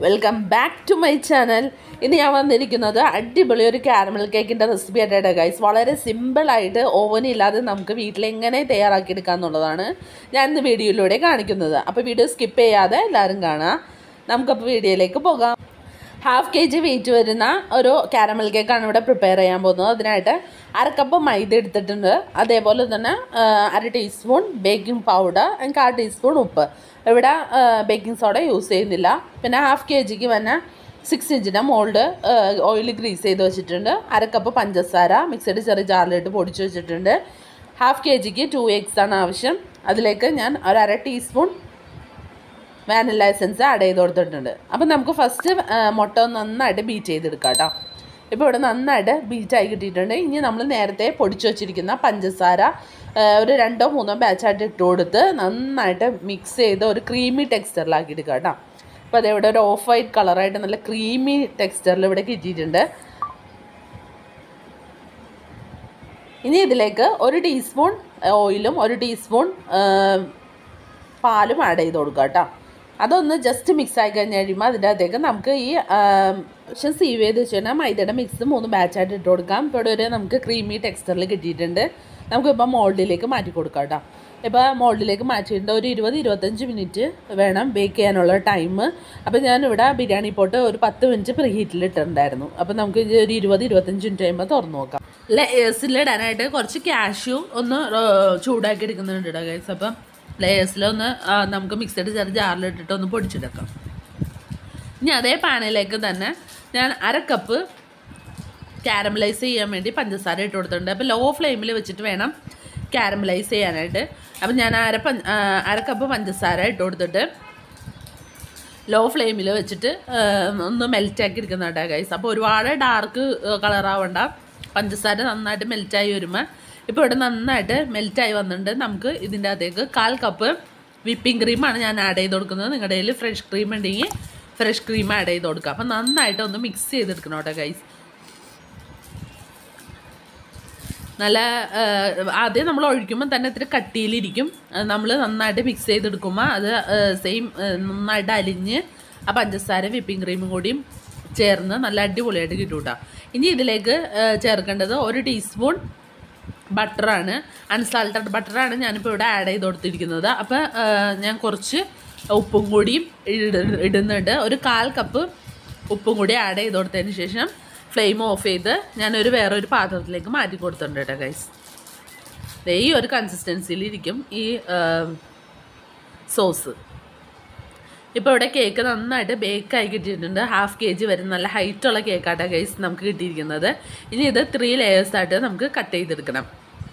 welcome back to my channel ഇന്ന് ഞാൻ വന്നിരിക്കുന്നത് അടിപൊളി ഒരു കാരമൽ കേക്കിൻ്റെ റെസിപ്പി ആയിട്ടാണ് ഗൈസ് വളരെ സിമ്പിളായിട്ട് ഓവൻ ഇല്ലാതെ നമുക്ക് വീട്ടിൽ എങ്ങനെ തയ്യാറാക്കിയെടുക്കാം എന്നുള്ളതാണ് ഞാൻ ഇന്ന് വീഡിയോയിലൂടെ കാണിക്കുന്നത് അപ്പോൾ വീഡിയോ സ്കിപ്പ് ചെയ്യാതെ എല്ലാവരും കാണാം നമുക്കപ്പോൾ വീഡിയോയിലേക്ക് പോകാം ഹാഫ് കെ ജി വെയിറ്റ് വരുന്ന ഒരു കാരമൽ കേക്കാണ് ഇവിടെ പ്രിപ്പയർ ചെയ്യാൻ പോകുന്നത് അതിനായിട്ട് അര കപ്പ് മൈദ എടുത്തിട്ടുണ്ട് അതേപോലെ തന്നെ ആ, അര ടീസ്പൂൺ ബേക്കിംഗ് പൗഡർ ആൻഡ് കാൽ ടീസ്പൂൺ ഉപ്പ് ഇവിടെ ബേക്കിംഗ് സോഡ യൂസ് ചെയ്യുന്നില്ല പിന്നെ ഹാഫ് കെ ജിക്ക് തന്നെ സിക്സ് ഇഞ്ചിൻ്റെ മോൾഡ് ഓയിൽ ഗ്രീസ് ചെയ്ത് വെച്ചിട്ടുണ്ട് അര കപ്പ് പഞ്ചസാര മിക്സഡ് ചെറിയ ജാറിലിട്ട് പൊടിച്ച് വെച്ചിട്ടുണ്ട് ഹാഫ് കെ ജിക്ക് ടു എഗ്സ് ആണ് ആവശ്യം അതിലേക്ക് ഞാൻ ഒരു അര ടീസ്പൂൺ വാനില എസൻസ് ആഡ് ചെയ്ത് കൊടുത്തിട്ടുണ്ട് അപ്പം നമുക്ക് ഫസ്റ്റ് മുട്ട ഒന്ന് നന്നായിട്ട് ബീറ്റ് ചെയ്തെടുക്കാം കേട്ടോ ഇപ്പോൾ ഇവിടെ നന്നായിട്ട് ബീറ്റായി കിട്ടിയിട്ടുണ്ട് ഇനി നമ്മൾ നേരത്തെ പൊടിച്ചു വച്ചിരിക്കുന്ന പഞ്ചസാര ആ, ഒരു രണ്ടോ മൂന്നോ ബാച്ചായിട്ട് ഇട്ട് കൊടുത്ത് നന്നായിട്ട് മിക്സ് ചെയ്ത് ഒരു ക്രീമി ടെക്സ്ചറിലാക്കി എടുക്കുക കേട്ടോ അപ്പോൾ അതേവിടെ ഒരു ഓഫ് വൈറ്റ് കളറായിട്ട് നല്ല ക്രീമി ടെക്സ്ചറിൽ ഇവിടെ കിട്ടിയിട്ടുണ്ട് ഇനി ഇതിലേക്ക് ഒരു ടീസ്പൂൺ ഓയിലും ഒരു ടീസ്പൂൺ പാലും ആഡ് ചെയ്ത് കൊടുക്കുക കേട്ടോ അതൊന്ന് ജസ്റ്റ് മിക്സ് ആയി കഴിഞ്ഞ് കഴിയുമ്പോൾ അതിൻ്റെ അകത്തേക്ക് നമുക്ക് ഈ പക്ഷെ സീവ് ചെയ്ത് വെച്ച് കഴിഞ്ഞാൽ മൈദയുടെ മിക്സ് മൂന്ന് ബാച്ചായിട്ട് ഇട്ട് കൊടുക്കാം ഇപ്പോൾ ഇവിടെ ഒരു നമുക്ക് ക്രീമി ടെക്സ്ചറിൽ കിട്ടിയിട്ടുണ്ട് നമുക്കിപ്പോൾ മോൾഡിലേക്ക് മാറ്റി കൊടുക്കാം കേട്ടോ ഇപ്പോൾ മോൾഡിലേക്ക് മാറ്റിയിട്ടുണ്ട് ഒരു ഇരുപത് ഇരുപത്തഞ്ച് മിനിറ്റ് വേണം ബേക്ക് ചെയ്യാനുള്ള ടൈം അപ്പോൾ ഞാനിവിടെ ബിരിയാണി പോട്ട് ഒരു പത്ത് മിനിറ്റ് പ്രീ ഹീറ്റിൽ ഇട്ടിട്ടുണ്ടായിരുന്നു അപ്പോൾ നമുക്ക് ഇത് ഒരു ഇരുപത് ഇരുപത്തഞ്ച് മിനിറ്റ് കഴിയുമ്പോൾ തുറന്ന് നോക്കാം ലേയേഴ്സിലിടാനായിട്ട് കുറച്ച് കാഷ്യൂ ഒന്ന് റോ- ചൂടാക്കി എടുക്കുന്നുണ്ട് കേട്ടോ ഗൈസ് അപ്പം ലേയേഴ്സിലൊന്ന് ആ, നമുക്ക് മിക്സഡ് ചെറിയ ജാറിലിട്ടിട്ട് ഒന്ന് പൊടിച്ചെടുക്കാം ഇനി അതേ പാനിലേക്ക് തന്നെ ഞാൻ അര കപ്പ് കാരമലൈസ് ചെയ്യാൻ വേണ്ടി പഞ്ചസാര ഇട്ട് കൊടുത്തിട്ടുണ്ട് അപ്പോൾ ലോ ഫ്ലെയിമിൽ വെച്ചിട്ട് വേണം കാരമലൈസ് ചെയ്യാനായിട്ട് അപ്പം ഞാൻ അര പഞ്ച ആ, അര കപ്പ് പഞ്ചസാര ഇട്ട് കൊടുത്തിട്ട് ലോ ഫ്ലെയിമിൽ വെച്ചിട്ട് ആ, ഒന്ന് മെൽറ്റാക്കി എടുക്കുന്ന കേട്ടോ ഗൈസ് അപ്പോൾ ഒരുപാട് ഡാർക്ക് കളറാവണ്ട പഞ്ചസാര നന്നായിട്ട് മെൽറ്റായി വരുമ്പോൾ ഇപ്പോൾ ഇവിടെ നന്നായിട്ട് മെൽറ്റായി വന്നിട്ടുണ്ട് നമുക്ക് ഇതിൻ്റെ അകത്തേക്ക് കാൽ കപ്പ് വിപ്പിംഗ് ക്രീമാണ് ഞാൻ ആഡ് ചെയ്ത് കൊടുക്കുന്നത് നിങ്ങളുടെ കയ്യിൽ ഫ്രഷ് ക്രീം ഉണ്ടെങ്കിൽ ഫ്രഷ് ക്രീം ആഡ് ചെയ്ത് കൊടുക്കുക അപ്പോൾ നന്നായിട്ട് ഒന്ന് മിക്സ് ചെയ്തെടുക്കണം കേട്ടോ ഗൈസ് നല്ല ആ, ആദ്യം നമ്മൾ ഒഴിക്കുമ്പോൾ തന്നെ ഇത്തിരി കട്ടിയിലിരിക്കും നമ്മൾ നന്നായിട്ട് മിക്സ് ചെയ്തെടുക്കുമ്പോൾ അത് സെയിം നന്നായിട്ട് അലിഞ്ഞ് ആ പഞ്ചസാര വിപ്പിംഗ് ക്രീമും കൂടിയും ചേർന്ന് നല്ല അടിപൊളിയായിട്ട് കിട്ടും കേട്ടോ ഇനി ഇതിലേക്ക് ആ, ചേർക്കേണ്ടത് ഒരു ടീസ്പൂൺ ബട്ടറാണ് അൺസാൾട്ടഡ് ബട്ടറാണ് ഞാനിപ്പോൾ ഇവിടെ ആഡ് ചെയ്ത് കൊടുത്തിരിക്കുന്നത് അപ്പോൾ ആ, ഞാൻ കുറച്ച് ഉപ്പും കൂടിയും ഇട- ഇടുന്നുണ്ട് ഒരു കാൽ കപ്പ് ഉപ്പും കൂടി ആഡ് ചെയ്ത് കൊടുത്തതിന് ശേഷം ഫ്ലെയിം ഓഫ് ചെയ്ത് ഞാനൊരു വേറൊരു പാത്രത്തിലേക്ക് മാറ്റി കൊടുത്തിട്ടുണ്ട് കേട്ടോ ഗൈസ് ദേ ഈ ഒരു കൺസിസ്റ്റൻസിയിലിരിക്കും ഈ സോസ് ഇപ്പോൾ ഇവിടെ കേക്ക് നന്നായിട്ട് ബേക്കായി കിട്ടിയിട്ടുണ്ട് ഹാഫ് കെ ജി വരെ നല്ല ഹൈറ്റുള്ള കേക്കാട്ടോ ഗൈസ് നമുക്ക് കിട്ടിയിരിക്കുന്നത് ഇനി ഇത് ത്രീ ലെയേഴ്സായിട്ട് നമുക്ക് കട്ട് ചെയ്തെടുക്കണം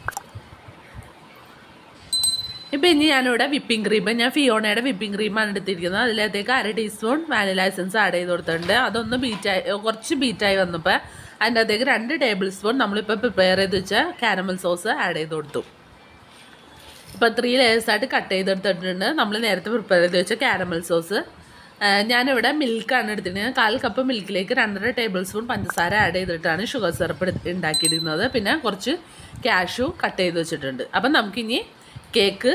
ഇപ്പം ഇനി ഞാനിവിടെ വിപ്പിംഗ് ക്രീം ഞാൻ ഫിയോണയുടെ വിപ്പിംഗ് ക്രീമാണ് എടുത്തിരിക്കുന്നത് അതിലേക്ക് അര ടീസ്പൂൺ വാനില എസൻസ് ആഡ് ചെയ്ത് കൊടുത്തിട്ടുണ്ട് അതൊന്ന് ബീറ്റായി കുറച്ച് ബീറ്റായി വന്നപ്പോൾ അതിൻ്റെ അകത്തേക്ക് രണ്ട് ടേബിൾ സ്പൂൺ നമ്മളിപ്പോൾ പ്രിപ്പയർ ചെയ്ത് വെച്ച കാരമൽ സോസ് ആഡ് ചെയ്ത് കൊടുത്തു ഇപ്പോൾ ത്രീ ലെയേഴ്സായിട്ട് കട്ട് ചെയ്തെടുത്തിട്ടുണ്ട് നമ്മൾ നേരത്തെ പ്രിപ്പയർ ചെയ്ത് വെച്ച കാരമൽ സോസ് ഞാനിവിടെ മിൽക്കാണ് എടുത്തിരിക്കുന്നത് കാൽ കപ്പ് മിൽക്കിലേക്ക് രണ്ടര ടേബിൾ സ്പൂൺ പഞ്ചസാര ആഡ് ചെയ്തിട്ടാണ് ഷുഗർ സിറപ്പ് ഉണ്ടാക്കിയിരിക്കുന്നത് പിന്നെ കുറച്ച് കാഷ്യൂ കട്ട് ചെയ്ത് വെച്ചിട്ടുണ്ട് അപ്പം നമുക്കിനി കേക്ക്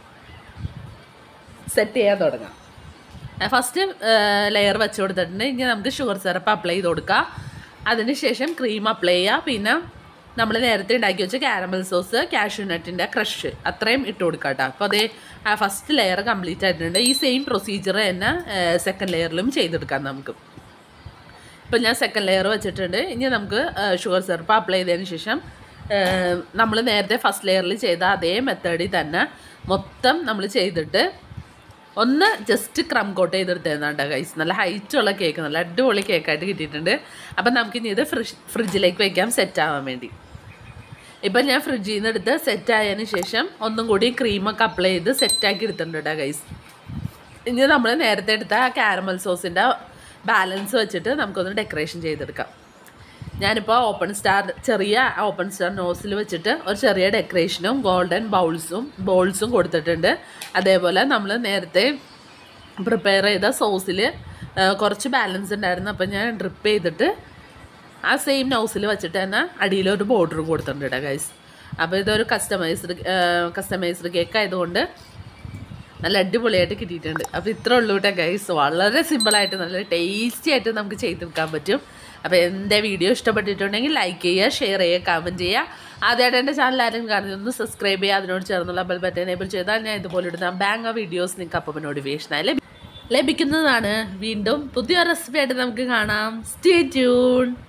സെറ്റ് ചെയ്യാൻ തുടങ്ങാം ഫസ്റ്റ് ലെയർ വെച്ച് കൊടുത്തിട്ടുണ്ട് ഇനി നമുക്ക് ഷുഗർ സിറപ്പ് അപ്ലൈ ചെയ്ത് കൊടുക്കാം അതിനുശേഷം ക്രീം അപ്ലൈ ചെയ്യുക പിന്നെ നമ്മൾ നേരത്തെ ഉണ്ടാക്കി വെച്ച കാരമൽ സോസ് കാഷ്യൂ നട്ടിൻ്റെ ക്രഷ് അത്രയും ഇട്ട് കൊടുക്കാം കേട്ടോ അപ്പോൾ അതേ ആ ഫസ്റ്റ് ലെയർ കംപ്ലീറ്റ് ആയിട്ടുണ്ട് ഈ സെയിം പ്രൊസീജിയർ തന്നെ സെക്കൻഡ് ലെയറിലും ചെയ്തെടുക്കാം നമുക്ക് ഇപ്പം ഞാൻ സെക്കൻഡ് ലെയർ വെച്ചിട്ടുണ്ട് ഇനി നമുക്ക് ഷുഗർ സിറപ്പ് അപ്ലൈ ചെയ്തതിന് ശേഷം നമ്മൾ നേരത്തെ ഫസ്റ്റ് ലെയറിൽ ചെയ്ത അതേ മെത്തേഡിൽ തന്നെ മൊത്തം നമ്മൾ ചെയ്തിട്ട് ഒന്ന് ജസ്റ്റ് ക്രം കോട്ട് ചെയ്തെടുത്തേന്നാണ്ട ഗൈസ് നല്ല ഹൈറ്റുള്ള കേക്ക് നല്ല അടിപൊളി കേക്കായിട്ട് കിട്ടിയിട്ടുണ്ട് അപ്പം നമുക്കിനി ഇത് ഫ്രിഡ്ജ് ഫ്രിഡ്ജിലേക്ക് വെക്കാം സെറ്റ് ആവാൻ വേണ്ടി ഇപ്പം ഞാൻ ഫ്രിഡ്ജിൽ നിന്ന് എടുത്ത് സെറ്റ് ആയതിന് ശേഷം ഒന്നും കൂടി ക്രീമൊക്കെ അപ്ലൈ ചെയ്ത് സെറ്റാക്കി എടുത്തിട്ടുണ്ട് കേട്ടോ ഗൈസ് ഇനി നമ്മൾ നേരത്തെ എടുത്ത ആ കാരമൽ സോസിൻ്റെ ബാലൻസ് വെച്ചിട്ട് നമുക്കൊന്ന് ഡെക്കറേഷൻ ചെയ്തെടുക്കാം ഞാനിപ്പോൾ ഓപ്പൺ സ്റ്റാർ ചെറിയ ഓപ്പൺ സ്റ്റാർ നോസിൽ വെച്ചിട്ട് ഒരു ചെറിയ ഡെക്കറേഷനും ഗോൾഡൻ ബൗൾസും ബോൾസും കൊടുത്തിട്ടുണ്ട് അതേപോലെ നമ്മൾ നേരത്തെ പ്രിപ്പയർ ചെയ്ത സോസിൽ കുറച്ച് ബാലൻസ് ഉണ്ടായിരുന്നു അപ്പോൾ ഞാൻ ഡ്രിപ്പ് ചെയ്തിട്ട് ആ സെയിം നോസിൽ വെച്ചിട്ട് തന്നെ അടിയിലൊരു ബോർഡറും കൊടുത്തിട്ടുണ്ട് കേട്ടോ ഗൈസ് അപ്പോൾ ഇതൊരു കസ്റ്റമൈസ്ഡ് കസ്റ്റമൈസ്ഡ് കേക്ക് ആയതുകൊണ്ട് നല്ല അടിപൊളിയായിട്ട് കിട്ടിയിട്ടുണ്ട് അപ്പോൾ ഇത്ര ഉള്ളൂ കേട്ടോ ഗൈസ് വളരെ സിമ്പിളായിട്ട് നല്ല ടേസ്റ്റി ആയിട്ട് നമുക്ക് ചെയ്തെടുക്കാൻ പറ്റും അപ്പോൾ എൻ്റെ വീഡിയോ ഇഷ്ടപ്പെട്ടിട്ടുണ്ടെങ്കിൽ ലൈക്ക് ചെയ്യുക ഷെയർ ചെയ്യുക കമൻറ്റ് ചെയ്യുക ആദ്യമായിട്ട് എൻ്റെ ചാനൽ ആരെങ്കിലും കാണുന്നത് ഒന്ന് സബ്സ്ക്രൈബ് ചെയ്യുക അതിനോട് ചേർന്നുള്ള ബെൽ ബട്ടൺ എനേബിൾ ചെയ്താൽ ഞാൻ ഇതുപോലെ ഇടുന്ന ബാങ്ക് വീഡിയോസ് നിങ്ങൾക്ക് അപ്പം നോട്ടിഫിക്കേഷനായി ലഭി- ലഭിക്കുന്നതാണ് വീണ്ടും പുതിയ റെസിപ്പി ആയിട്ട് നമുക്ക് കാണാം സ്റ്റേ ട്യൂൺ